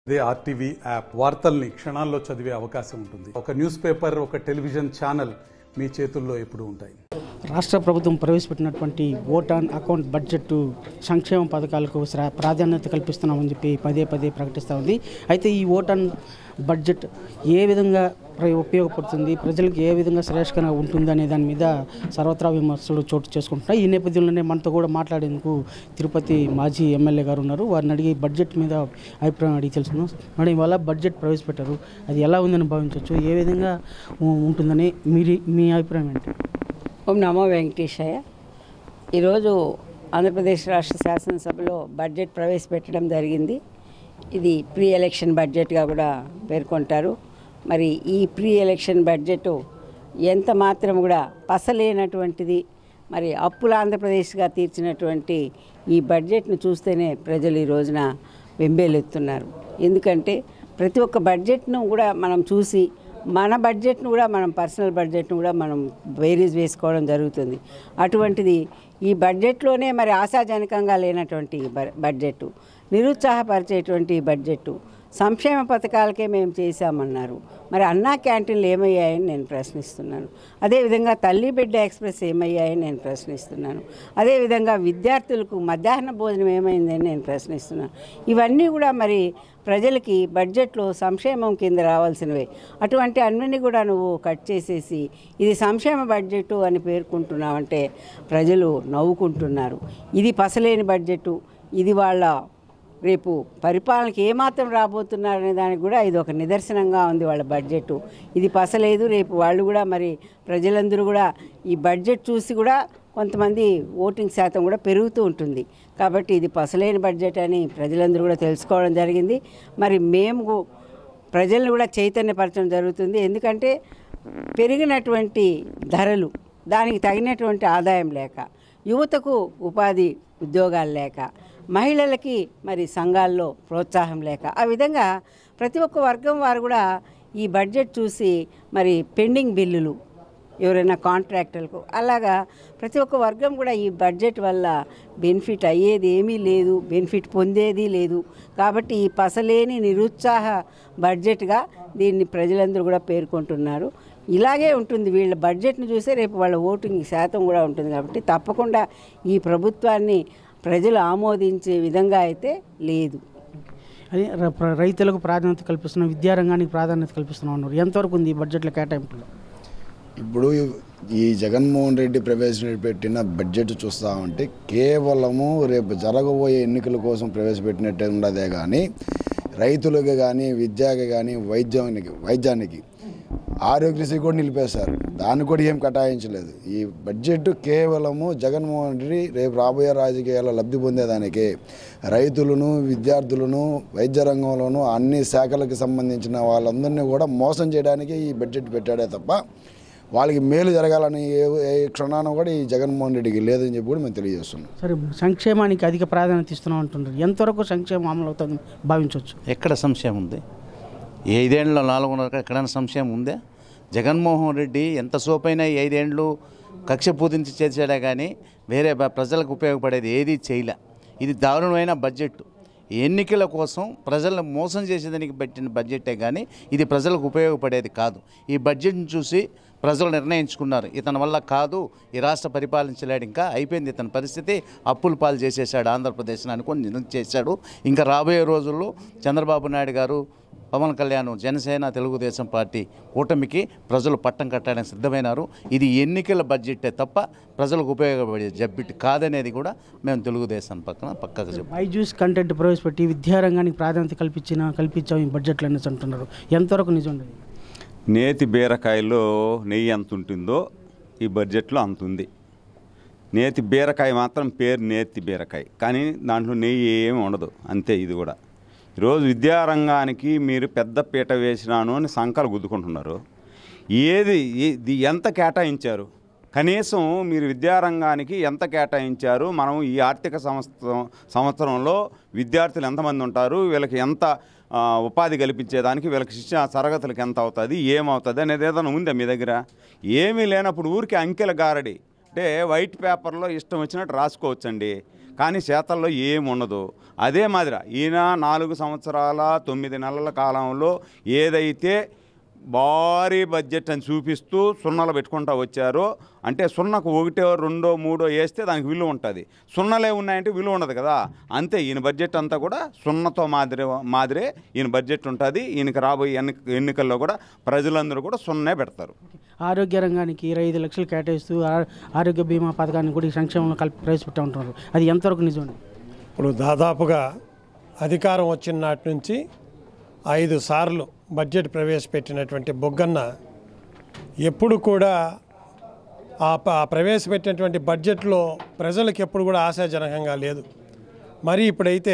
అదే RTV app వార్తల్ని క్షణాల్లో చదివే అవకాశం ఉంటుంది ఒక న్యూస్ పేపర్ ఒక టెలివిజన్ ఛానల్ మీ చేతుల్లో ఎప్పుడూ ఉంటాయి రాష్ట్ర ప్రభుత్వం ప్రవేశపెట్టినటువంటి ఓట్ ఆన్ అకౌంట్ బడ్జెట్ సంక్షేమ పథకాలకు శ్రా- ప్రాధాన్యత కల్పిస్తున్నామని చెప్పి పదే పదే ప్రకటిస్తూ ఉంది అయితే ఈ ఓట్ ఆన్ బడ్జెట్ ఏ విధంగా ప్ర- ఉపయోగపడుతుంది ప్రజలకు ఏ విధంగా శ్రేయస్కరంగా ఉంటుంది అనే దాని మీద సర్వత్రా విమర్శలు చోటు చేసుకుంటున్నాయి ఈ నేపథ్యంలోనే మనతో కూడా మాట్లాడేందుకు తిరుపతి మాజీ ఎమ్మెల్యే గారు ఉన్నారు వారిని అడిగి బడ్జెట్ మీద అభిప్రాయం అడిగి తెలుసుకుందాం మేడం ఇవాళ బడ్జెట్ ప్రవేశపెట్టారు అది ఎలా ఉందని భావించవచ్చు ఏ విధంగా ఉ- ఉంటుందని మీరు మీ అభిప్రాయం ఏంటి ఓం నమో వెంకటేశయ్య ఈరోజు ఆంధ్రప్రదేశ్ రాష్ట్ర శాసనసభలో బడ్జెట్ ప్రవేశపెట్టడం జరిగింది ఇది ప్రీ ఎలక్షన్ బడ్జెట్గా కూడా పేర్కొంటారు మరి ఈ ప్రీ ఎలక్షన్ బడ్జెట్ ఎంత మాత్రం కూడా పసలేనటువంటిది మరి అప్పుల ఆంధ్రప్రదేశ్గా తీర్చినటువంటి ఈ బడ్జెట్ను చూస్తేనే ప్రజలు ఈ రోజున వెంబేలెత్తున్నారు ఎందుకంటే ప్రతి ఒక్క బడ్జెట్ను కూడా మనం చూసి మన బడ్జెట్ను కూడా మనం పర్సనల్ బడ్జెట్ను కూడా మనం వేరీస్ వేసుకోవడం జరుగుతుంది అటువంటిది ఈ బడ్జెట్లోనే మరి ఆశాజనకంగా లేనటువంటి బ- బడ్జెట్ నిరుత్సాహపరిచేటువంటి బడ్జెట్ సంక్షేమ పథకాలకే మేము చేశామన్నారు మరి అన్నా క్యాంటీన్లు ఏమయ్యాయని నేను ప్రశ్నిస్తున్నాను అదేవిధంగా తల్లి బిడ్డ ఎక్స్ప్రెస్ ఏమయ్యాయని నేను ప్రశ్నిస్తున్నాను అదేవిధంగా విద్యార్థులకు మధ్యాహ్న భోజనం ఏమైందని నేను ప్రశ్నిస్తున్నాను ఇవన్నీ కూడా మరి ప్రజలకి బడ్జెట్లో సంక్షేమం కింద రావాల్సినవే అటువంటి అన్నిని కూడా నువ్వు కట్ చేసేసి ఇది సంక్షేమ బడ్జెట్ అని పేర్కొంటున్నావంటే ప్రజలు నవ్వుకుంటున్నారు ఇది పసలేని బడ్జెట్ ఇది వాళ్ళ రేపు పరిపాలనకి ఏమాత్రం రాబోతున్నారనే దానికి కూడా ఇది ఒక నిదర్శనంగా ఉంది వాళ్ళ బడ్జెట్ ఇది పసలేదు రేపు వాళ్ళు కూడా మరి ప్రజలందరూ కూడా ఈ బడ్జెట్ చూసి కూడా కొంతమంది ఓటింగ్ శాతం కూడా పెరుగుతూ ఉంటుంది కాబట్టి ఇది పసలేని బడ్జెట్ అని ప్రజలందరూ కూడా తెలుసుకోవడం జరిగింది మరి మేము గు- ప్రజలను కూడా చైతన్యపరచడం జరుగుతుంది ఎందుకంటే పెరిగినటువంటి ధరలు దానికి తగినటువంటి ఆదాయం లేక యువతకు ఉపాధి ఉద్యోగాలు లేక మహిళలకి మరి సంఘాల్లో ప్రోత్సాహం లేక ఆ విధంగా ప్రతి ఒక్క వర్గం వారు కూడా ఈ బడ్జెట్ చూసి మరి పెండింగ్ బిల్లులు ఎవరైనా కాంట్రాక్టర్లకు అలాగా ప్రతి ఒక్క వర్గం కూడా ఈ బడ్జెట్ వల్ల బెనిఫిట్ అయ్యేది ఏమీ లేదు బెనిఫిట్ పొందేది లేదు కాబట్టి ఈ పసలేని నిరుత్సాహ బడ్జెట్గా దీన్ని ప్రజలందరూ కూడా పేర్కొంటున్నారు ఇలాగే ఉంటుంది వీళ్ళ బడ్జెట్ని చూసే రేపు వాళ్ళ ఓటింగ్ శాతం కూడా ఉంటుంది కాబట్టి తప్పకుండా ఈ ప్రభుత్వాన్ని ప్రజలు ఆమోదించే విధంగా అయితే లేదు అదే ర- ప్ర- రైతులకు ప్రాధాన్యత కల్పిస్తున్నాం విద్యారంగానికి ప్రాధాన్యత కల్పిస్తున్నాం అన్నారు ఎంతవరకు ఉంది ఈ బడ్జెట్ల కేటాయింపులు ఇప్పుడు ఈ జగన్మోహన్ రెడ్డి ప్రవేశపెట్టిన బడ్జెట్ చూస్తా ఉంటే కేవలము రేపు జరగబోయే ఎన్నికల కోసం ప్రవేశపెట్టినట్టే ఉండదే కానీ రైతులకు కానీ విద్యకి కానీ వైద్యానికి వైద్యానికి ఆరోగ్యశ్రీ కూడా నిలిపేశారు దాన్ని కూడా ఏం కటాయించలేదు ఈ బడ్జెట్ కేవలము జగన్మోహన్ రెడ్డి రేపు రాబోయే రాజకీయాల్లో లబ్ధి పొందేదానికి రైతులను విద్యార్థులను వైద్య రంగంలోనూ అన్ని శాఖలకు సంబంధించిన వాళ్ళందరినీ కూడా మోసం చేయడానికి ఈ బడ్జెట్ పెట్టాడే తప్ప వాళ్ళకి మేలు జరగాలని ఏ ఏ క్షణాన కూడా ఈ జగన్మోహన్ రెడ్డికి లేదని చెప్పి కూడా మేము తెలియజేస్తున్నాం సరే సంక్షేమానికి అధిక ప్రాధాన్యత ఇస్తున్నాం అంటున్నారు ఎంతవరకు సంక్షేమం అమలు అవుతుంది భావించవచ్చు ఎక్కడ సంశయం ఉంది ఈ ఐదేళ్ళలో నాలుగున్నర ఎక్కడైనా సంశయం ఉందా జగన్మోహన్ రెడ్డి ఎంత సోపైనా ఈ ఐదేండ్లు కక్ష పూజించి చేసాడే కానీ వేరే బ- ప్రజలకు ఉపయోగపడేది ఏదీ చేయలే ఇది దారుణమైన బడ్జెట్ ఎన్నికల కోసం ప్రజలను మోసం చేసేదానికి పెట్టిన బడ్జెటే కానీ ఇది ప్రజలకు ఉపయోగపడేది కాదు ఈ బడ్జెట్ని చూసి ప్రజలు నిర్ణయించుకున్నారు ఇతని వల్ల కాదు ఈ రాష్ట్ర పరిపాలించలేడు ఇంకా అయిపోయింది ఇతని పరిస్థితి అప్పులు పాలు చేసేసాడు ఆంధ్రప్రదేశ్ని అనుకొని నిజం చేశాడు ఇంకా రాబోయే రోజుల్లో చంద్రబాబు నాయుడు గారు పవన్ కళ్యాణ్ జనసేన తెలుగుదేశం పార్టీ కూటమికి ప్రజలు పట్టం కట్టడానికి సిద్ధమైనారు ఇది ఎన్నికల బడ్జెటే తప్ప ప్రజలకు ఉపయోగపడే జబ్బిట్ కాదనేది కూడా మేము తెలుగుదేశం పక్కన పక్కకు చెప్పాం బైజూస్ కంటెంట్ ప్రవేశపెట్టి విద్యారంగానికి ప్రాధాన్యత కల్పించిన కల్పించాం ఈ బడ్జెట్లో అనేసి అంటున్నారు ఎంతవరకు నిజం ఉండదు నేతి బీరకాయలో నెయ్యి ఎంత ఉంటుందో ఈ బడ్జెట్లో అంత ఉంది నేతి బీరకాయ మాత్రం పేరు నేతి బీరకాయ కానీ దాంట్లో నెయ్యి ఏమి ఉండదు అంతే ఇది కూడా ఈరోజు విద్యారంగానికి మీరు పెద్ద పీట వేసినాను అని సంకలు గుద్దుకుంటున్నారు ఏది ఇది ఎంత కేటాయించారు కనీసం మీరు విద్యారంగానికి ఎంత కేటాయించారు మనం ఈ ఆర్థిక సంవత్సరం సంవత్సరంలో విద్యార్థులు ఎంతమంది ఉంటారు వీళ్ళకి ఎంత ఆ, ఉపాధి కల్పించేదానికి వీళ్ళకి శిక్షణ తరగతులకు ఎంత అవుతుంది ఏమవుతుంది అనేది ఏదైనా ఉందా మీ దగ్గర ఏమీ లేనప్పుడు ఊరికి అంకెల గారడి అంటే వైట్ పేపర్లో ఇష్టం వచ్చినట్టు రాసుకోవచ్చండి కానీ చేతల్లో ఏం ఉండదు అదే మాదిరి ఈయన నాలుగు సంవత్సరాల తొమ్మిది నెలల కాలంలో ఏదైతే భారీ బడ్జెట్ అని చూపిస్తూ సున్నాలు పెట్టుకుంటూ వచ్చారో అంటే సున్నకు ఒకటో రెండో మూడో వేస్తే దానికి విలువ ఉంటుంది సున్నలే ఉన్నాయంటే విలువ ఉండదు కదా అంతే ఈయన బడ్జెట్ అంతా కూడా సున్నతో మాదిరి మాదిరే ఈయన బడ్జెట్ ఉంటుంది ఈయనకి రాబోయే ఎన్ని ఎన్నికల్లో కూడా ప్రజలందరూ కూడా సున్నే పెడతారు ఆరోగ్య రంగానికి ఇరవై ఐదు లక్షలు కేటాయిస్తూ ఆ- ఆరోగ్య బీమా పథకాన్ని కూడా ఈ సంక్షేమంలో కలిపి ప్రవేశపెట్టా ఉంటున్నారు అది ఎంతవరకు నిజం ఇప్పుడు దాదాపుగా అధికారం వచ్చిన నాటి నుంచి ఐదు సార్లు బడ్జెట్ ప్రవేశపెట్టినటువంటి బొగ్గన్న ఎప్పుడు కూడా ఆ ప- ఆ ప్రవేశపెట్టినటువంటి బడ్జెట్లో ప్రజలకు ఎప్పుడు కూడా ఆశాజనకంగా లేదు మరి ఇప్పుడైతే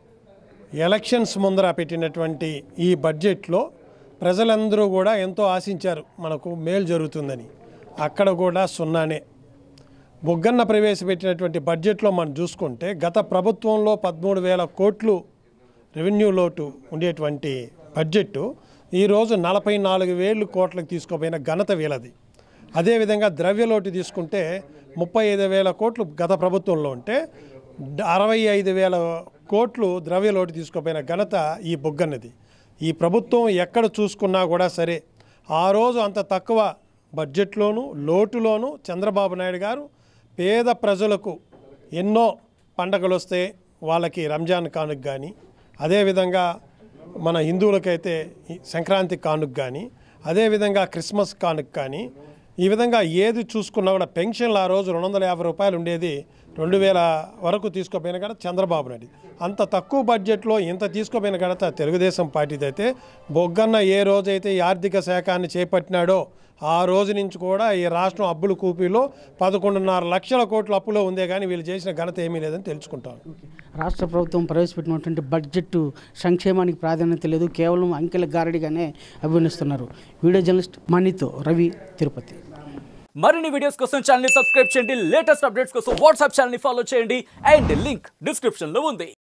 ఎలక్షన్స్ ముందర పెట్టినటువంటి ఈ బడ్జెట్లో ప్రజలందరూ కూడా ఎంతో ఆశించారు మనకు మేలు జరుగుతుందని అక్కడ కూడా సున్నానే బొగ్గన్న ప్రవేశపెట్టినటువంటి బడ్జెట్లో మనం చూసుకుంటే గత ప్రభుత్వంలో పదమూడు వేల కోట్లు రెవెన్యూ లోటు ఉండేటువంటి బడ్జెట్ ఈరోజు నలభై నాలుగు వేలు కోట్లకు తీసుకుపోయిన ఘనత వీలది అదేవిధంగా ద్రవ్యలోటు తీసుకుంటే ముప్పై ఐదు వేల కోట్లు గత ప్రభుత్వంలో ఉంటే డ- అరవై ఐదు వేల కోట్లు ద్రవ్యలోటు తీసుకుపోయిన ఘనత ఈ బొగ్గన్నది ఈ ప్రభుత్వం ఎక్కడ చూసుకున్నా కూడా సరే ఆ రోజు అంత తక్కువ బడ్జెట్లోనూ లోటులోనూ చంద్రబాబు నాయుడు గారు పేద ప్రజలకు ఎన్నో పండగలు వస్తే వాళ్ళకి రంజాన్ కానుక కానీ అదేవిధంగా మన హిందువులకైతే ఈ సంక్రాంతి కానుక కానీ అదేవిధంగా క్రిస్మస్ కానుక కానీ ఈ విధంగా ఏది చూసుకున్నా కూడా పెన్షన్లు ఆ రోజు రెండు వందల యాభై రూపాయలు ఉండేది రెండు వేల వరకు తీసుకోపోయిన ఘనత చంద్రబాబు నాయుడు అంత తక్కువ బడ్జెట్లో ఇంత తీసుకోపోయిన ఘనత తెలుగుదేశం పార్టీది అయితే బొగ్గన్న ఏ రోజైతే ఈ ఆర్థిక శాఖాన్ని చేపట్టినాడో ఆ రోజు నుంచి కూడా ఈ రాష్ట్రం అప్పుల కూపీలో పదకొండున్నర లక్షల కోట్ల అప్పులో ఉందే కానీ వీళ్ళు చేసిన ఘనత ఏమీ లేదని తెలుసుకుంటాం రాష్ట్ర ప్రభుత్వం ప్రవేశపెట్టినటువంటి బడ్జెట్ సంక్షేమానికి ప్రాధాన్యత లేదు కేవలం అంకెల గారడిగానే అభివర్ణిస్తున్నారు వీడియో జర్నలిస్ట్ మణితో రవి తిరుపతి మరిన్ని వీడియోస్ కోసం ఛానల్ సబ్స్క్రైబ్ చేయండి లేటెస్ట్ అప్డేట్స్ కోసం వాట్సాప్ ఛానల్ ఫాలో చేయండి అండ్ లింక్ డిస్క్రిప్షన్ లో ఉంది